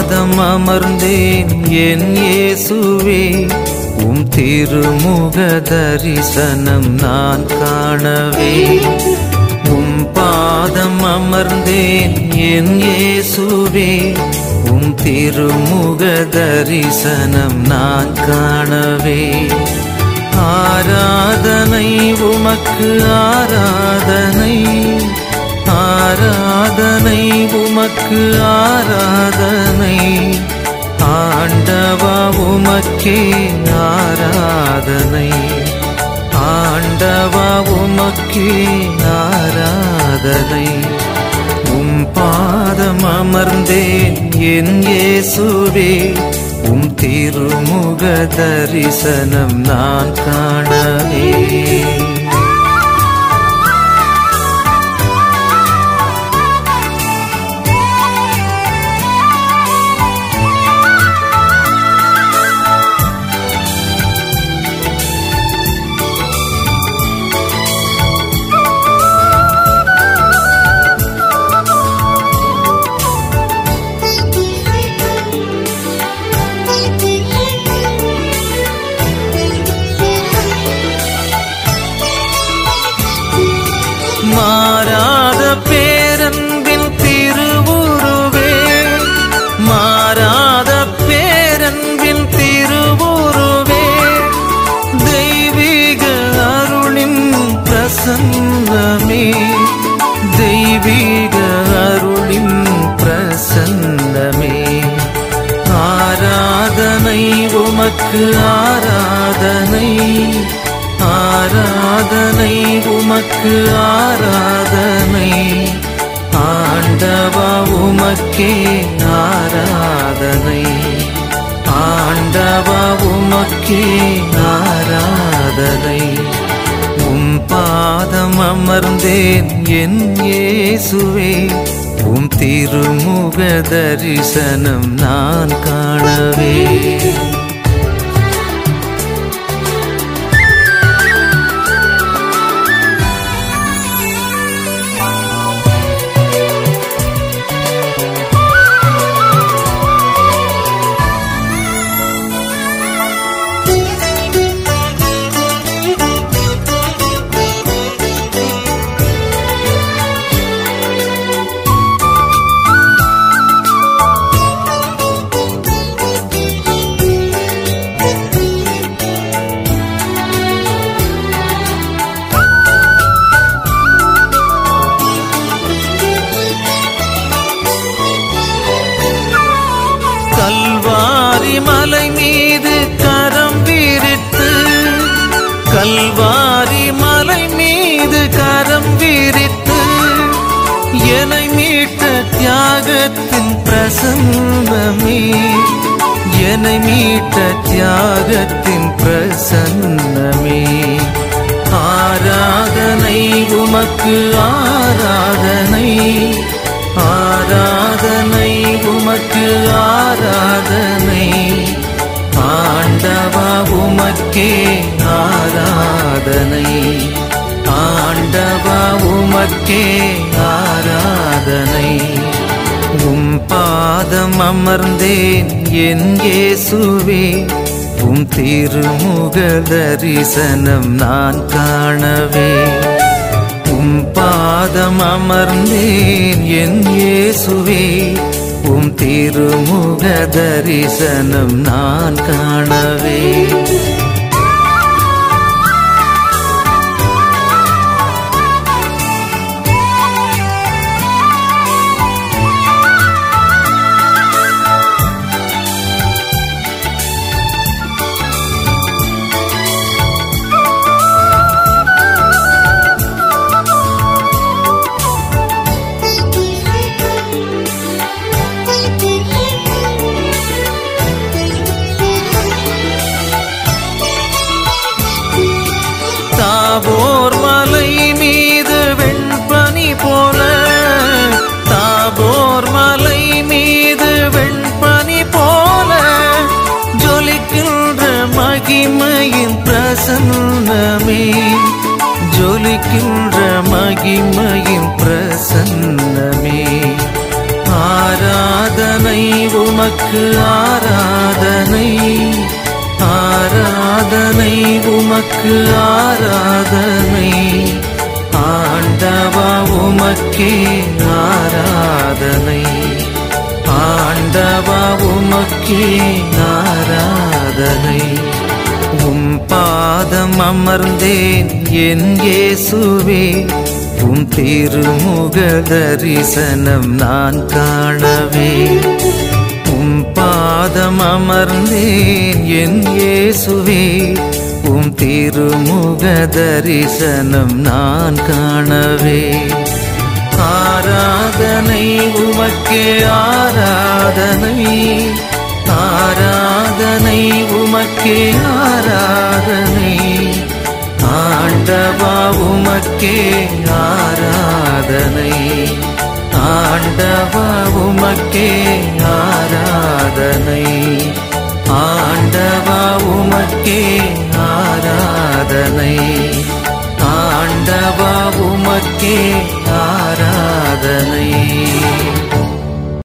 பாதம் அமர்ந்தேன் என் இயேசுவே உம் திருமுக தரிசனம் நான் காணவே உம் பாதம் அமர்ந்தேன் என் இயேசுவே உம் திருமுக தரிசனம் நான் காணவே ஆராதனை உமக்கு ஆராதனை ஆராதனை உமக்கு ஆராதனை ஆண்டவா உமக்கே ஆராதனை ஆண்டவா உமக்கே ஆராதனை உம் பாதம் அமர்ந்தேன் என் இயேசுவே உம் திருமுக தரிசனம் நான் காணவே மாறாத பேரன்பின் திருவுருவே மாறாத பேரன்பின் திருவுருவே தெய்வீக அருளின் பிரசன்னமே தெய்வீக அருளின் பிரசன்னமே ஆராதனை உமக்கு ஆராதனை ஆராதனை உமக்கு ஆராதனை ஆண்டவா உமக்கே ஆராதனை ஆண்டவா உமக்கே ஆராதனை உம் பாதம் அமர்ந்தேன் என் இயேசுவே உம் திருமுக தரிசனம் நான் காணவே கல்வாரி மலை மீது கரம் விரித்து கல்வாரி மலை மீது கரம் விரித்து என்னை மீட்ட தியாகத்தின் பிரசன்னமே என்னை மீட்ட தியாகத்தின் பிரசன்னமே ஆராதனை உமக்கு ஆராதனை ஆராதனை உமக்கு ஆராதனை ஆண்டவா உமக்கே ஆராதனை ஆண்டவா உமக்கே ஆராதனை உம் பாதம் அமர்ந்தேன் என் இயேசுவே உம் திருமுக தரிசனம் நான் காணவே உம் பாதம் அமர்ந்தேன் என் இயேசுவே உம் திருமுக தரிசனம் நான் காணவே தாபோர் மலை மீது வெண்பனி போல தாபோர் மலை மீது வெண்பனி போல ஜொலிக்கின்ற மகிமையின் பிரசன்னமே ஜொலிக்கின்ற மகிமையின் பிரசன்னமே ஆராதனை உமக்கு உமக்கு ஆராதனை ஆராதனை உமக்கு ஆராதனை ஆண்டவா உமக்கே ஆராதனை ஆண்டவா உமக்கே ஆராதனை உம் பாதம் அமர்ந்தேன் என் இயேசுவே உம் திருமுக தரிசனம் நான் காணவே உம் பாதம் அமர்ந்தேன் என் இயேசுவே உம் திருமுக தரிசனம் நான் காணவே ஆராதனை உமக்கே ஆராதனை ஆராதனை உமக்கே ஆராதனை ஆண்டவா உமக்கே ஆராதனை ஆண்டவா உமக்கே ஆராதனை ஆண்டவா உமக்கே ஆராதனை ஆண்டவா உமக்கே ஆராதனை